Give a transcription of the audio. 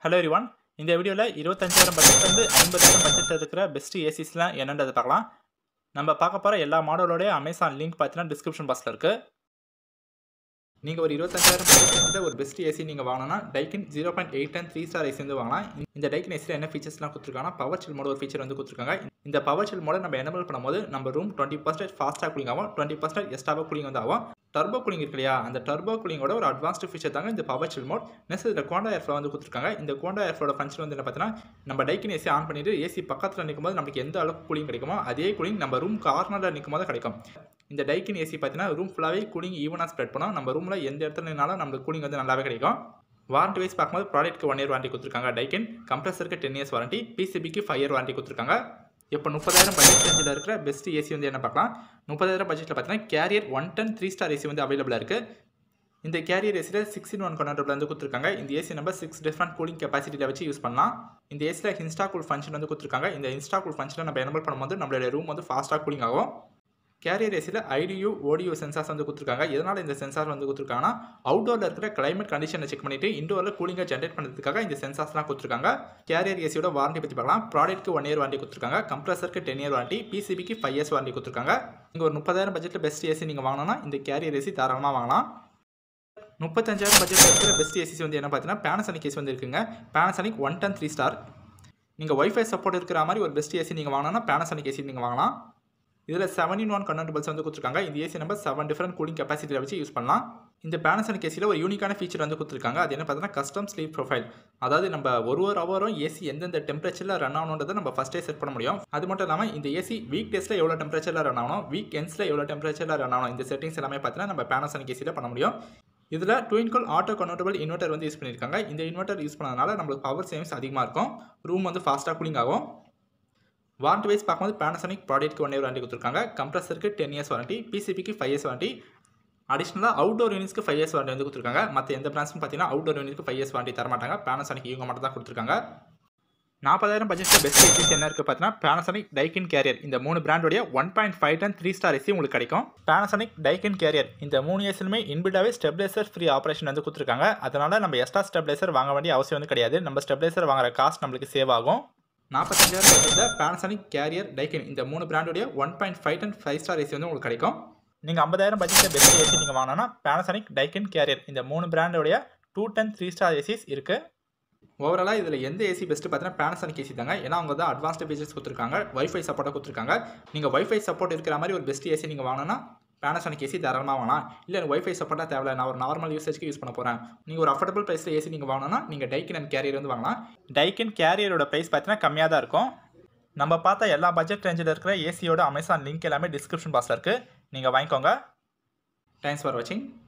hello எரிவான் இந்த வீடியோவில் இருபத்தஞ்சாயிரம் பட்ஜெட்லேருந்து ஐம்பதாயிரம் பட்ஜெட்டில் இருக்கிற பெஸ்ட் ஏசிஸ்லாம் என்னன்றதை பார்க்கலாம் நம்ம பார்க்க போகிற எல்லா மாடலோடைய அமேசான் லிங்க் பார்த்தீங்கன்னா டிஸ்கிரிப்ஷன் பாக்ஸில் இருக்குது நீங்கள் ஒரு இருபத்தஞ்சாயிரம் பட்ஜெட் ஒரு பெஸ்ட் ஏசி நீங்கள் வாங்கினா Daikin zero point eight and three star AC வந்து வாங்கலாம் இந்த டைக்கின் ஏசியில் என்ன ஃபீச்சர்ஸ்லாம் கொடுத்துருக்காங்கன்னா பவர் சில் மோட் ஒரு ஃபீச்சர் வந்து கொடுத்துருக்காங்க இந்த பவர் சில் மோட நம்ம எனபிள் பண்ணும்போது நம்ம ரூம் டுவெண்ட்டி பர்சன்ட் ஃபாஸ்ட்டாக கூலிங் ஆகும் டுவெண்ட்டி பர்சன்ட் எக்ஸ்ட்ராவாக கூலிங் வந்து ஆகும் டர்போ கூலிங் இருக்கு இல்லையா அந்த டர்போ கூலிங்கோட ஒரு அட்வான்ஸ்டு ஃபீச்சர் தாங்க இந்த பவர் சில் மோட் நெக்ஸ்ட் இதில் கோண்டா ஏர்ஃப்ளோ வந்து கொடுத்துருக்காங்க இந்த கோண்டா ஏர்ஃப்ளோட ஃபங்க்ஷன் வந்து என்ன பார்த்தீங்கன்னா நம்ம டைக்கின் ஏசி ஆன் பண்ணிட்டு ஏசி பக்கத்தில் நிற்கும் போது நமக்கு எந்த அளவுக்கு கூலிங் கிடைக்குமோ அதே கூலிங் நம்ம ரூம் கார்னரில் நிற்கும் போது கிடைக்கும் இந்த டைக்கின் ஏசி பார்த்தீங்கன்னா ரூம் ஃபுல்லாகவே கூலிங் ஈவனாக ஸ்ப்ரெட் பண்ணோம் நம்ம ரூமில் எந்த இடத்துல நின்னாலும் நம்மளுக்கு கூலிங் வந்து நல்லாவே கிடைக்கும் வாரண்டி வைஸ் பார்க்கும்போது ப்ராடக்ட்க்கு ஒன் இயர் வாரண்டி கொடுத்துருக்காங்க டைக்கின் கம்ப்ரஸருக்கு டென் இயர்ஸ் வாரண்டி பிசிபிக்கு ஃபைவ் இயர் வாரண்டி கொடுத்துருக்காங்க இப்போ முப்பதாயிரம் பட்ஜெட் ரேஞ்சில் இருக்கிற பெஸ்ட் ஏசி வந்து என்ன பார்க்கலாம் முப்பதாயிரம் பட்ஜெட்டில் பார்த்தீங்கன்னா Carrier one ten three star AC வந்து அவைலபிளாக இருக்குது இந்த கேரியர் ஏசியில் சிக்ஸ் இன் ஒன் கொண்டாடபிள் வந்து கொடுத்துருக்காங்க இந்த AC number six different cooling கெப்பாசிட்டியில் வச்சு யூஸ் பண்ணலாம் இந்த ஏசியில் இன்ஸ்டா கூல் ஃபங்க்ஷன் வந்து கொடுத்துருக்காங்க இந்த இன்ஸ்டா கூல் ஃபங்க்ஷனை நம்ம எனபிள் பண்ணும்போது நம்மளுடைய ரூம் வந்து ஃபாஸ்ட்டாக கூலிங் ஆகும் கேரியர் ஏசியில் ஐடியு ஓடியோ சென்சார்ஸ் வந்து கொடுத்துருக்காங்க எதனால் இந்த சென்சார் வந்து கொடுத்துருக்காங்கன்னா அவுட்டோரில் இருக்கிற கிளைமேட் கண்டிஷனை செக் பண்ணிட்டு இண்டோரில் கூலிங்காக ஜென்ரேட் பண்ணுறதுக்காக இந்த சென்சார்ஸ்லாம் கொடுத்துருக்காங்க கேரியர் ஏசியோட வாரண்டி பற்றி பார்க்கலாம் ப்ராடக்ட்க்கு ஒன் இயர் வாரண்டி கொடுத்துருக்காங்க கம்ப்ரஸருக்கு டென் இயர் வாரண்டி பிசிபிக்கு ஃபைவ் இயர்ஸ் வாரண்டி கொடுத்துருக்காங்க நீங்கள் ஒரு முப்பதாயிரம் பட்ஜெட்டில் பெஸ்ட் ஏசி நீங்கள் வாங்கினா இந்த கேரியர் ஏசி தாராளமாக வாங்கலாம் முப்பத்தஞ்சாயிரம் பட்ஜெட்டில் இருக்கிற பெஸ்ட் ஏசிஸ் வந்து என்ன பார்த்தீங்கன்னா பேனசானிக் ஏசி வந்து இருக்குங்க Panasonic one ten three star நீங்கள் ஒய்ஃபை சப்போர்ட் இருக்கிற மாதிரி ஒரு பெஸ்ட் ஏசி நீங்கள் வாங்கினா பேனசானிக் ஏசி நீங்கள் வாங்கலாம் இதில் செவன் இன் ஒன் கன்வெர்டபிள்ஸ் வந்து கொடுத்துருக்காங்க இந்த AC number seven different cooling கெப்பாசிட்டியில் வச்சு யூஸ் பண்ணலாம் இந்த பேனசானிக் ஏசியில் ஒரு யூனிக்கான ஃபீச்சர் வந்து கொடுத்துருக்காங்க அது என்ன பார்த்தீங்கன்னா கஸ்டம் ஸ்லீப் ப்ரொஃபைல் அதாவது நம்ம ஒரு ஒரு ஹவரும் ஏசி எந்தெந்த டெம்பரேச்சரில் ரன் ஆகணுன்றதை நம்ம ஃபஸ்ட்டே செட் பண்ண முடியும் அது மட்டும் இல்லாமல் இந்த ஏசி வீக் டேஸில் எவ்வளோ டெம்பரேச்சரில் ரன் ஆகணும் வீக் எண்ட்ஸில் எவ்வளோ டெம்பரேச்சரில் ரன் ஆகணும் இந்த செட்டிங்ஸ் எல்லாமே பார்த்தீங்கன்னா நம்ம பேனசானிக் ஏசியில் பண்ண முடியும் இதில் ட்வின்கோல் ஆட்டோ கன்வெர்டபிள் இன்வெர்டர் வந்து யூஸ் பண்ணியிருக்காங்க இந்த இன்வெர்டர் யூஸ் பண்ணதுனால நம்மளுக்கு பவர் சேவிங்ஸ் அதிகமாக இருக்கும் ரூம் வந்து ஃபாஸ்ட்டாக கூலிங் ஆகும் வாரண்டி வைஸ் பார்க்கும்போது பேனசானிக் ப்ராடக்ட்க்கு ஒன் இயர் வாரண்டி கொடுத்துருக்காங்க கம்ப்ரஸருக்கு டென் இயர்ஸ் வாரண்டி பிசிபிக்கு ஃபைவ் இயர்ஸ் வாரண்டி அடிஷ்னலாக அவுட்டோர் யூனிட்ஸ்க்கு ஃபைவ் இயர்ஸ் வாரண்டி வந்து கொடுத்துருக்காங்க மற்ற எந்த பிரான்ச்சும் பார்த்தீங்கன்னா அவுட்டோர் யூனிட்க்கு ஃபைவ் இயர்ஸ் வாரண்டி தர மாட்டாங்க பேனசானிக் இவங்க மட்டும் தான் கொடுத்துருக்காங்க நாற்பதாயிரம் பட்ஜெட்டில் பெஸ்ட் ஏசிஸ் என்ன இருக்குது பார்த்தீங்கன்னா பேனசானிக் டைக்கின் கேரியர் இந்த மூணு பிராண்டோடைய one point five ton three star AC உங்களுக்கு கிடைக்கும் பேனசானிக் டைக்கின் கேரியர் இந்த மூணு ஏசிலுமே இன்பில்டாகவே ஸ்டெபிலைசர் ஃப்ரீ ஆப்ரேஷன் வந்து கொடுத்துருக்காங்க அதனால் நம்ம எக்ஸ்ட்ரா ஸ்டெபிலைசர் வாங்க வேண்டிய அவசியம் வந்து கிடையாது நம்ம ஸ்டெபிலைசர் வாங்குற காஸ்ட் நம்மளுக்கு சேவ் ஆகும் நாற்பத்தஞ்சாயிரம் பட்ஜெட்டில் பேனசானிக் கேரியர் டைக்கின் இந்த மூணு பிராண்டோடைய one point five ton five star AC வந்து உங்களுக்கு கிடைக்கும் நீங்கள் ஐம்பதாயிரம் பட்ஜெட்டில் பெஸ்ட் ஏசி நீங்கள் வாங்கினா பேனசானிக் டைக்கின் கேரியர் இந்த மூணு பிராண்டோடைய two ten three star ACs இருக்குது ஓவராலாக இதில் எந்த ஏசி பெஸ்ட்டு பார்த்தீங்கன்னா பேனசானிக் ஏசி தாங்க ஏன்னா அவங்க தான் அட்வான்ஸ்டு ஃபீச்சர்ஸ் கொடுத்துருக்காங்க ஒய்ஃபை சப்போர்ட்டாக கொடுத்துருக்காங்க நீங்கள் ஒய்ஃபை சப்போர்ட் இருக்கிற மாதிரி ஒரு பெஸ்ட் ஏசி நீங்கள் வாங்கினா பேனசானிக் ஏசி தாராளமாக வாங்கலாம் இல்லை எனக்கு ஒய்ஃபை சப்போர்ட்டாக தேவையில்ல நான் ஒரு நார்மல் யூசேஜ்க்கு யூஸ் பண்ண போகிறேன் நீங்கள் ஒரு அஃபோர்டபுள் ப்ரைஸில் ஏசி நீங்கள் வாங்கினா நீங்கள் டைக்கின் அண்ட் கேரியர் வந்து வாங்கலாம் டைக்கின் கேரியரோட ப்ரைஸ் பார்த்தீங்கன்னா கம்மியாக தான் இருக்கும் நம்ம பார்த்த எல்லா பட்ஜெட் ரேஞ்சில் இருக்கிற ஏசியோட அமேசான் லிங்க் எல்லாமே டிஸ்கிரிப்ஷன் பாக்ஸில் இருக்குது நீங்கள் வாங்கிக்கோங்க தேங்க்ஸ் ஃபார் வாட்சிங்